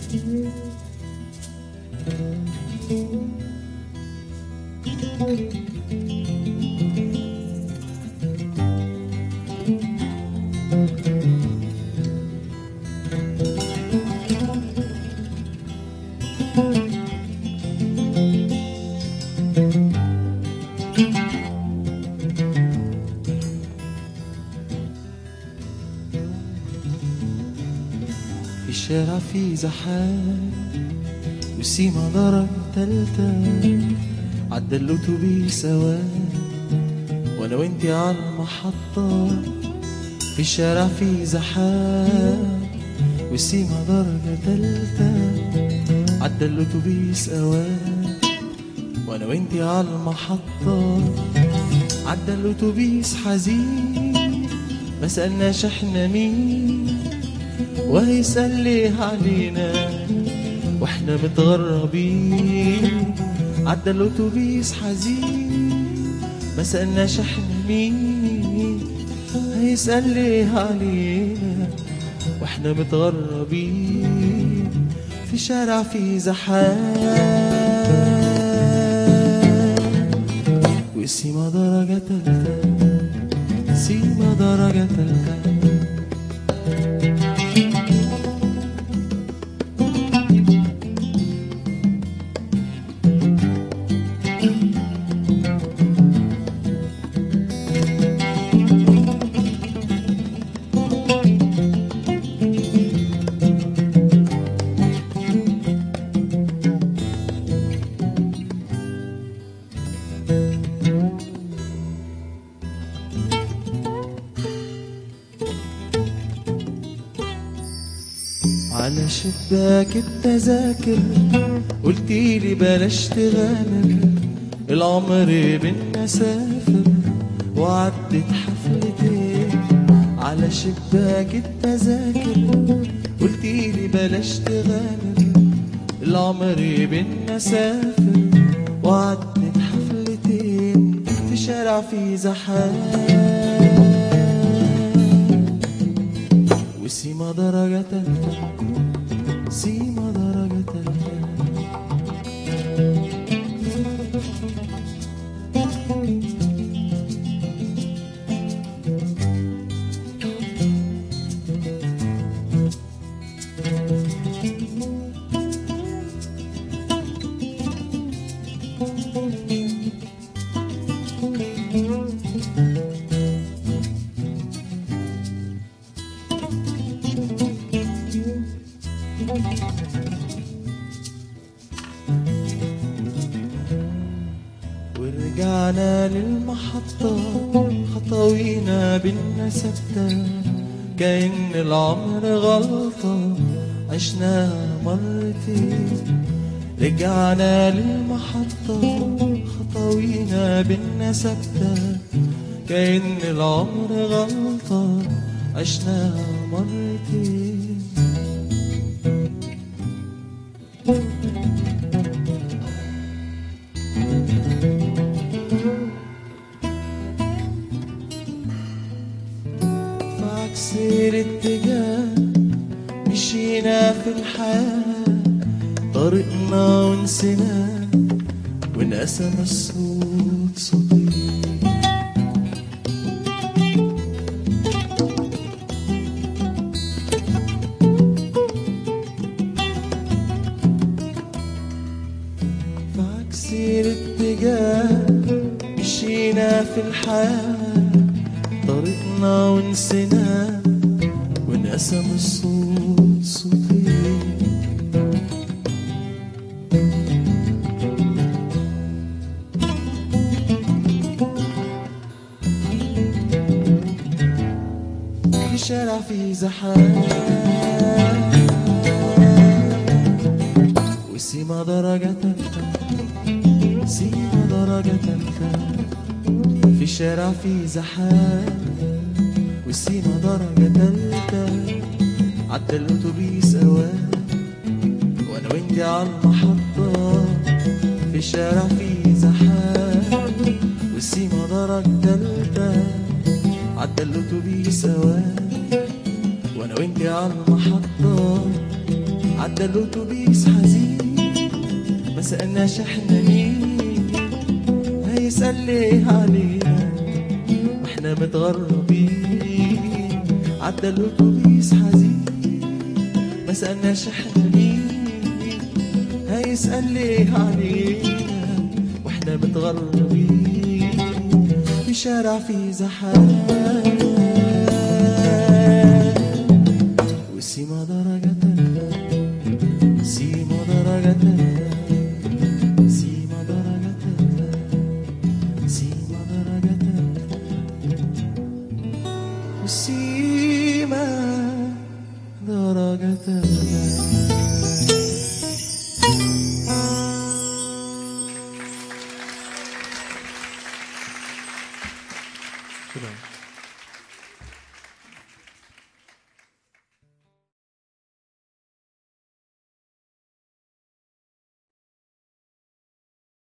في الشارع في زحام والسيما درجة تالتة عدى الأتوبيس أوان وأنا وأنتي على المحطة في الشارع في زحام والسيما درجة تالتة عدى الأتوبيس أوان وأنا وأنتي على المحطة عدى الأتوبيس حزين ما سألناش احنا مين وهيسأل ليه علينا واحنا متغربين عدى الأتوبيس حزين ما سألناش احنا مين هيسأل ليه علينا واحنا متغربين في شارع في زحام وسيما درجة تالتة سيما درجة تالتة على شباك التذاكر قلتيلي بلاش تغامر العمر بينا سافر وعدت حفلتين على شباك التذاكر قلتيلي بلاش تغامر العمر بينا سافر وعدت حفلتين في شارع في زحام وسيما درجة تالتة سيما درجة تالتة ورجعنا للمحطة خطوينا بينا ثابتة كأن العمر غلطة عشناها مرتين رجعنا للمحطة خطوينا بينا ثابتة كأن العمر غلطة عشناها مرتين في عكس الاتجاه مشينا في الحياة طريقنا ونسينا وانقسم الصوت صوتين في عكس الاتجاه مشينا في الحياة طريقنا ونسينا وانقسم الصوت صوتين في شارع في زحام وسيما درجة تالتة سيما درجة تالتة في شارع في زحام والسيما درجة تالتة عدى الأتوبيس أوان وأنا وأنتي على المحطة في شارع في زحام والسيما درجة تالتة عدى الأتوبيس أوان وأنا وأنتي على المحطة عدى الأتوبيس حزين ما سألناش احنا مين هيسأل ليه علينا واحنا متغربين عدى الأتوبيس حزين ما سألناش احنا مين هيسأل ليه علينا واحنا متغربين في شارع في زحام وسيما درجتك سيما درجتك سيما درجتك سيما درجتك وسيما درجتك